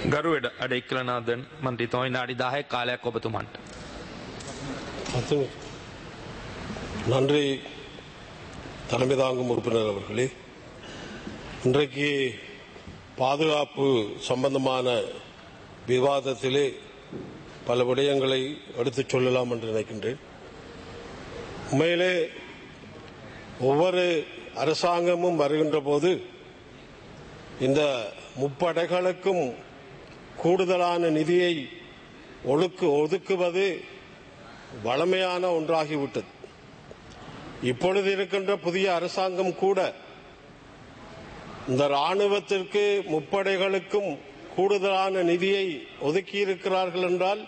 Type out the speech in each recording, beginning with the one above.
ගරු වැඩ- අඩ එක්ලනාදන් මන්ත්‍රීතුමා විනාඩි 10ක් කාලයක් ඔබතුමන්ට. அது நன்றி தலைமை தாங்கும் உறுப்பினர் அவர்களே இன்றைக்கு பாதுகாப்பு சம்பந்தமான விவாதத்திலே பல விடயங்களை எடுத்துச் சொல்லலாம் என்று நினைக்கின்றேன் உண்மையிலே ஒவ்வொரு அரசாங்கமும் வருகின்ற போது இந்த முப்படைகளுக்கும் கூடுதலான நிதியை ஒழுக்கு ஒதுக்குவது வளமையான ஒன்றாகிவிட்டது இப்பொழுது இருக்கின்ற புதிய அரசாங்கம் கூட இந்த ராணுவத்திற்கு முப்படைகளுக்கும் கூடுதலான நிதியை ஒதுக்கியிருக்கிறார்கள் என்றால்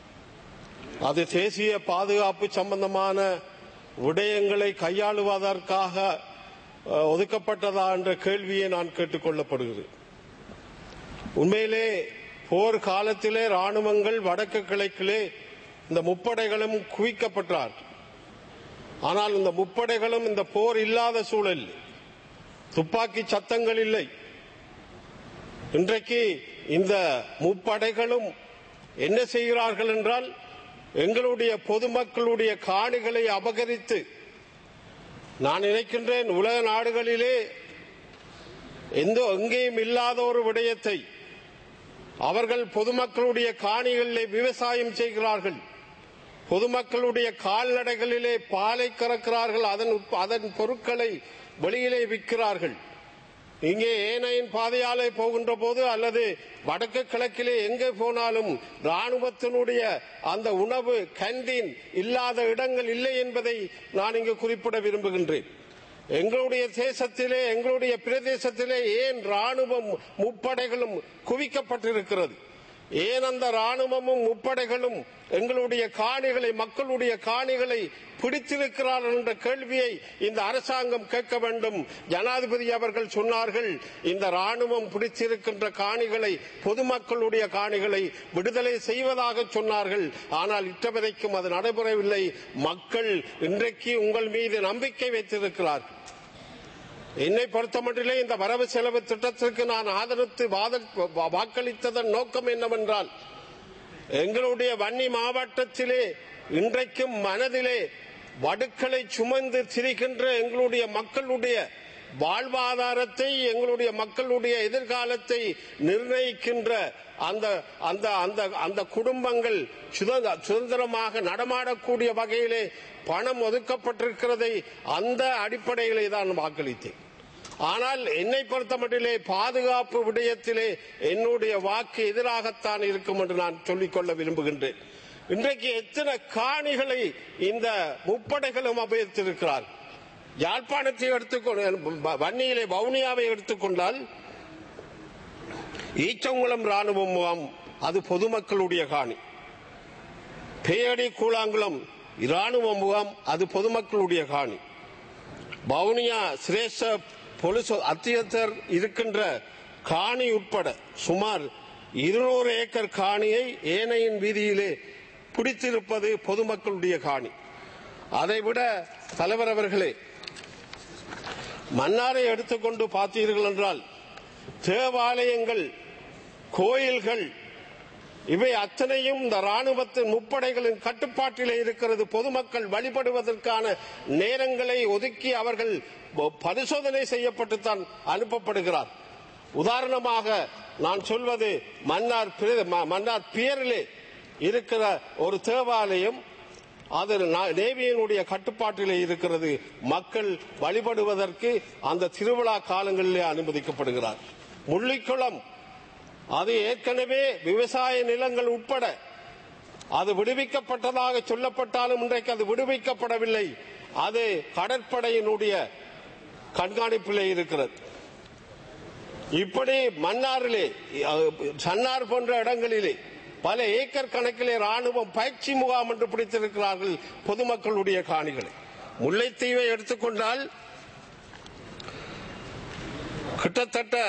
அது தேசிய பாதுகாப்பு சம்பந்தமான விடயங்களை கையாளுவதற்காக அஹ், ஒதுக்கப்பட்டதா என்ற கேள்வியை நான் கேட்டுக்கொள்ளப்படுகிறேன் உண்மையிலே போர் காலத்திலே ராணுவங்கள் வடக்கு கிழக்கிலே இந்த முப்படைகளும் குவிக்கப்பட்டார் ஆனால் இந்த முப்படைகளும் இந்த போர் இல்லாத சூழல் துப்பாக்கி சத்தங்கள் இல்லை இன்றைக்கு இந்த முப்படைகளும் என்ன செய்கிறார்கள் என்றால் எங்களுடைய பொதுமக்களுடைய காணிகளை அபகரித்து நான் நினைக்கின்றேன் உலக நாடுகளிலே எந்த எங்கேயும் இல்லாத ஒரு விடயத்தை அவர்கள் பொதுமக்களுடைய காணிகளிலே விவசாயம் செய்கிறார்கள் பொதுமக்களுடைய கால்நடைகளிலே பாலை கறக்கிறார்கள் அதன் உட்ப- அதன் பொருட்களை வெளியிலே விற்கிறார்கள் இங்கே ஏனையின் பாதையாலே போகின்ற போது அல்லது வடக்கு கிழக்கிலே எங்கே போனாலும் ராணுவத்தினுடைய அந்த உணவு கேண்டீன் இல்லாத இடங்கள் இல்லை என்பதை நான் இங்கு குறிப்பிட விரும்புகின்றேன் எங்களுடைய தேசத்திலே எங்களுடைய பிரதேசத்திலே ஏன் ராணுவம் முப்படைகளும் குவிக்கப்பட்டிருக்கிறது ஏன் அந்த ராணுவமும் முப்படைகளும் எங்களுடைய காணிகளை மக்களுடைய காணிகளை பிடித்திருக்கிறார்கள் என்ற கேள்வியை இந்த அரசாங்கம் கேட்க வேண்டும் ஜனாதிபதி அவர்கள் சொன்னார்கள் இந்த ராணுவம் பிடித்திருக்கின்ற காணிகளை பொதுமக்களுடைய காணிகளை விடுதலை செய்வதாக சொன்னார்கள் ஆனால் இட்டவரைக்கும் அது நடைபெறவில்லை மக்கள் இன்றைக்கு உங்கள் மீது நம்பிக்கை வைத்திருக்கிறார்கள் என்னை பொறுத்தமட்டிலே இந்த வரவு செலவு திட்டத்திற்கு நான் ஆதரித்து வாத- வாக்களித்ததன் நோக்கம் என்னவென்றால் எங்களுடைய வன்னி மாவட்டத்திலே இன்றைக்கும் மனதிலே வடுக்களை சுமந்து திரிகின்ற எங்களுடைய மக்களுடைய வாழ்வாதாரத்தை எங்களுடைய மக்களுடைய எதிர்காலத்தை நிர்ணயிக்கின்ற அந்த அந்த அந்த அந்த குடும்பங்கள் சுதந்திர- சுதந்திரமாக நடமாடக்கூடிய வகையிலே பணம் ஒதுக்கப்பட்டிருக்கிறதை அந்த அடிப்படையிலே தான் வாக்களித்தேன் ஆனால் என்னை பொறுத்தமட்டிலே பாதுகாப்பு விடயத்திலே என்னுடைய வாக்கு எதிராகத்தான் இருக்கும் என்று நான் சொல்லிக்கொள்ள விரும்புகின்றேன் இன்றைக்கு எத்தனை காணிகளை இந்த முப்படைகளும் அபயர்த்திருக்கிறார் யாழ்ப்பாணத்தை எடுத்துக்கொண்டு வன்னியிலே வவுனியாவை எடுத்துக்கொண்டால் ஈச்சங்குளம் ராணுவ முகாம் அது பொதுமக்களுடைய காணி பேயடி கூழாங்குளம் இராணுவ முகாம் அது பொதுமக்களுடைய காணி வவுனியா சிரேஷ்ட பொலிஸ் அத்தியத்தர் இருக்கின்ற காணி உட்பட சுமார் இருநூறு ஏக்கர் காணியை ஏனையின் வீதியிலே பிடித்திருப்பது பொதுமக்களுடைய காணி அதைவிட தலைவர் அவர்களே மன்னாரை எடுத்துக்கொண்டு பார்த்தீர்கள் என்றால் தேவாலயங்கள் கோயில்கள் இவை அத்தனையும் இந்த ராணுவத்தின் முப்படைகளின் கட்டுப்பாட்டிலே இருக்கிறது பொதுமக்கள் வழிபடுவதற்கான நேரங்களை ஒதுக்கி அவர்கள் பரிசோதனை செய்யப்பட்டுத்தான் அனுப்பப்படுகிறார் உதாரணமாக நான் சொல்வது மன்னார் பிர- ம- மன்னார் பியரிலே இருக்கிற ஒரு தேவாலயம் அது நா- நேவியினுடைய கட்டுப்பாட்டிலே இருக்கிறது மக்கள் வழிபடுவதற்கு அந்த திருவிழா காலங்களிலே அனுமதிக்கப்படுகிறார் முள்ளிக்குளம் அது ஏற்கனவே விவசாய நிலங்கள் உட்பட அது விடுவிக்கப்பட்டதாக சொல்லப்பட்டாலும் இன்றைக்கு அது விடுவிக்கப்படவில்லை அது கடற்படையினுடைய கண்காணிப்பிலே இருக்கிறது இப்படி மன்னாரிலே அஹ், சன்னார் போன்ற இடங்களிலே பல ஏக்கர் கணக்கிலே ராணுவம் பயிற்சி முகாம் என்று பிடித்திருக்கிறார்கள் பொதுமக்களுடைய காணிகளை முல்லைத்தீவை எடுத்துக்கொண்டால் கிட்டத்தட்ட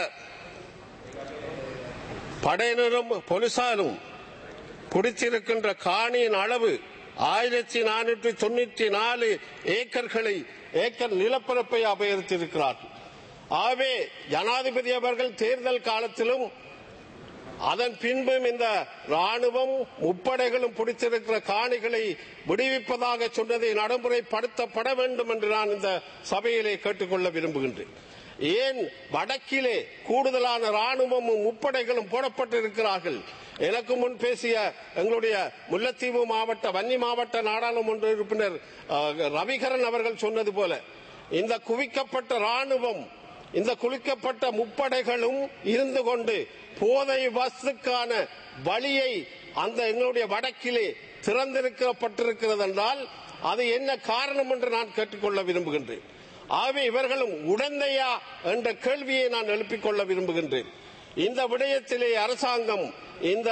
படையினரும் போலீசாரும் பிடித்திருக்கின்ற காணியின் அளவு ஆயிரத்தி நானூற்றி தொண்ணூற்றி நாலு ஏக்கர்களை ஏக்கர் நிலப்பரப்பை அபகரித்திருக்கிறார்கள் ஆகவே ஜனாதிபதி அவர்கள் தேர்தல் காலத்திலும் அதன் பின்பும் இந்த ராணுவம் முப்படைகளும் பிடித்திருக்கிற காணிகளை விடுவிப்பதாக சொன்னதை நடைமுறைப்படுத்தப்பட வேண்டும் என்று நான் இந்த சபையிலே கேட்டுக்கொள்ள விரும்புகின்றேன் ஏன் வடக்கிலே கூடுதலான ராணுவமும் முப்படைகளும் போடப்பட்டிருக்கிறார்கள் எனக்கு முன் பேசிய எங்களுடைய முல்லைத்தீவு மாவட்ட வன்னி மாவட்ட நாடாளுமன்ற உறுப்பினர் அஹ், ரவிகரன் அவர்கள் சொன்னது போல இந்த குவிக்கப்பட்ட ராணுவம் இந்த குளிக்கப்பட்ட முப்படைகளும் இருந்து கொண்டு போதை வசுக்கான வழியை அந்த எங்களுடைய வடக்கிலே திறந்திருக்கப்பட்டிருக்கிறது என்றால் அது என்ன காரணம் என்று நான் கேட்டுக்கொள்ள விரும்புகின்றேன் ஆகவே இவர்களும் உடந்தையா என்ற கேள்வியை நான் எழுப்பிக் கொள்ள விரும்புகின்றேன் இந்த விடயத்திலே அரசாங்கம் இந்த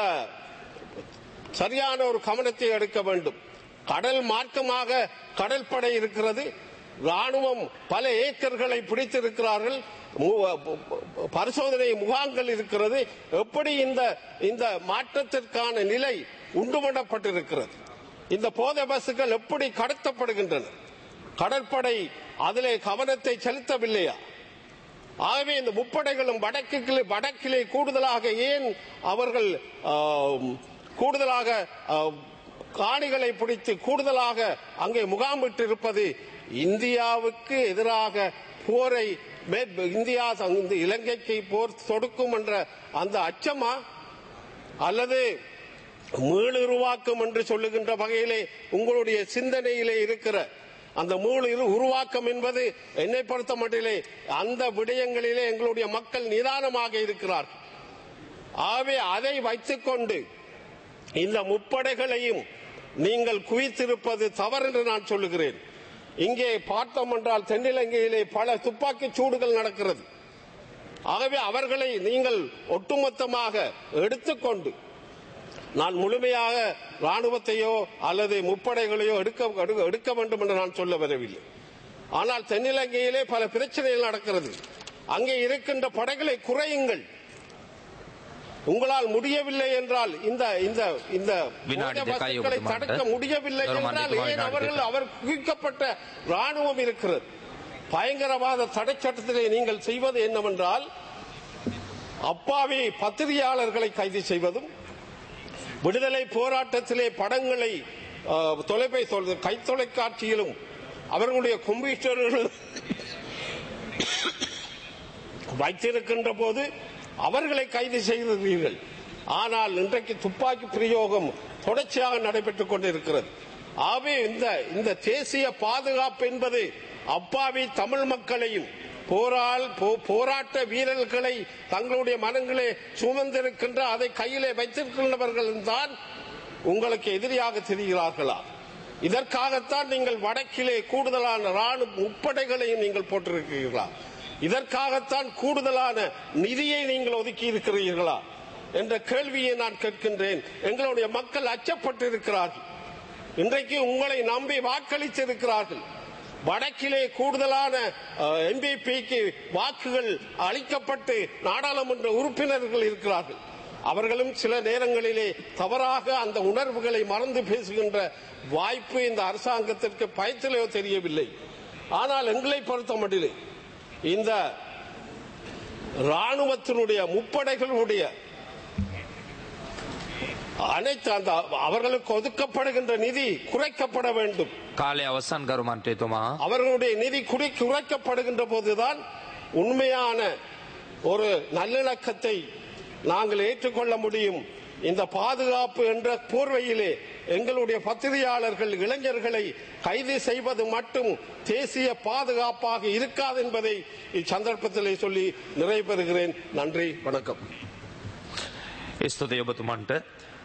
சரியான ஒரு கவனத்தை எடுக்க வேண்டும் கடல் மார்க்கமாக கடற்படை இருக்கிறது ராணுவம் பல ஏக்கர்களை பிடித்திருக்கிறார்கள் மு- பரிசோதனை முகாம்கள் இருக்கிறது எப்படி இந்த இந்த மாற்றத்திற்கான நிலை உண்டுபடப்பட்டிருக்கிறது இந்த போதை பஸ்கள் எப்படி கடத்தப்படுகின்றன கடற்படை அதிலே கவனத்தை செலுத்தவில்லையா ஆகவே இந்த முப்படைகளும் வடக்கிலே வடக்கிலே கூடுதலாக ஏன் அவர்கள் ஆம், கூடுதலாக ஆம், காணிகளை பிடித்து கூடுதலாக அங்கே முகாமிட்டு இருப்பது இந்தியாவுக்கு எதிராக போரை மே- இந்தியா இந்த இலங்கைக்கு போர் தொடுக்கும் என்ற அந்த அச்சமா அல்லது மீளுருவாக்கம் என்று சொல்லுகின்ற வகையிலே உங்களுடைய சிந்தனையிலே இருக்கிற அந்த மீள் இரு- உருவாக்கம் என்பது என்னை பொறுத்த மட்டிலே அந்த விடயங்களிலே எங்களுடைய மக்கள் நிதானமாக இருக்கிறார்கள் ஆகவே அதை வைத்துக்கொண்டு இந்த முப்படைகளையும் நீங்கள் குவித்திருப்பது தவறு என்று நான் சொல்லுகிறேன் இங்கே பார்த்தோம் என்றால் தென்னிலங்கையிலே பல துப்பாக்கிச் சூடுகள் நடக்கிறது ஆகவே அவர்களை நீங்கள் ஒட்டுமொத்தமாக எடுத்துக்கொண்டு நான் முழுமையாக ராணுவத்தையோ அல்லது முப்படைகளையோ எடுக்க எடுக்க- எடுக்க வேண்டும் என்று நான் சொல்ல வரவில்லை ஆனால் தென்னிலங்கையிலே பல பிரச்சனைகள் நடக்கிறது அங்கே இருக்கின்ற படைகளை குறையுங்கள் உங்களால் முடியவில்லை என்றால் இந்த இந்த இந்த வினாடி போதை தேக்காய் வஸ்துக்களை ஒதுக்க தடுக்க மாட்டேன். முடியவில்லை ஒரு என்றால் மன்னிப்பு ஏன் வினாடி அவர்கள் தேக்காய். அவர் குவிக்கப்பட்ட ராணுவம் இருக்கிறது பயங்கரவாத தடை சட்டத்திலே நீங்கள் செய்வது என்னவென்றால் அப்பாவி பத்திரிகையாளர்களை கைது செய்வதும் விடுதலை போராட்டத்திலே படங்களை அஹ், தொலைபேசி கை தொலைக்காட்சியிலும் அவர்களுடைய கம்ப்யூட்டர்கள் வைத்திருக்கின்ற போது அவர்களை கைது செய்கிறீர்கள் ஆனால் இன்றைக்கு துப்பாக்கி பிரயோகம் தொடர்ச்சியாக நடைபெற்றுக் கொண்டிருக்கிறது ஆகவே இந்த இந்த தேசிய பாதுகாப்பு என்பது அப்பாவி தமிழ் மக்களையும் போரால் போ- போராட்ட வீரர்களை தங்களுடைய மனங்களே சுமந்திருக்கின்ற அதை கையிலே வைத்திருக்கின்றவர்கள் தான் உங்களுக்கு எதிரியாக தெரிகிறார்களா இதற்காகத்தான் நீங்கள் வடக்கிலே கூடுதலான ராணுவ முப்படைகளையும் நீங்கள் போட்டிருக்கிறீர்களா இதற்காகத்தான் கூடுதலான நிதியை நீங்கள் ஒதுக்கி இருக்கிறீர்களா என்ற கேள்வியை நான் கேட்கின்றேன் எங்களுடைய மக்கள் அச்சப்பட்டிருக்கிறார்கள் இன்றைக்கு உங்களை நம்பி வாக்களித்திருக்கிறார்கள் வடக்கிலே கூடுதலான எம்பிபிக்கு வாக்குகள் அளிக்கப்பட்டு நாடாளுமன்ற உறுப்பினர்கள் இருக்கிறார்கள் அவர்களும் சில நேரங்களிலே தவறாக அந்த உணர்வுகளை மறந்து பேசுகின்ற வாய்ப்பு இந்த அரசாங்கத்திற்கு பயத்திலோ தெரியவில்லை ஆனால் எங்களை பொறுத்த மட்டிலே இந்த ராணுவத்தினுடைய முப்படைகளுடைய அனைத்து அந்த அவர்களுக்கு ஒதுக்கப்படுகின்ற நிதி குறைக்கப்பட வேண்டும் කාලය අවසන් ගරු මන්ත්‍රේතුමා அவர்களுடைய நிதி குறை குறைக்கப்படுகின்ற போதுதான் உண்மையான ஒரு நல்லிணக்கத்தை நாங்கள் ஏற்றுக்கொள்ள முடியும் இந்த பாதுகாப்பு என்ற போர்வையிலே எங்களுடைய பத்திரிகையாளர்கள் இளைஞர்களை கைது செய்வது மட்டும் தேசிய பாதுகாப்பாக இருக்காது என்பதை இச்சந்தர்ப்பத்திலே சொல்லி நிறைவு பெறுகிறேன் நன்றி வணக்கம் ස්තුතිය ඔබතුමන්ට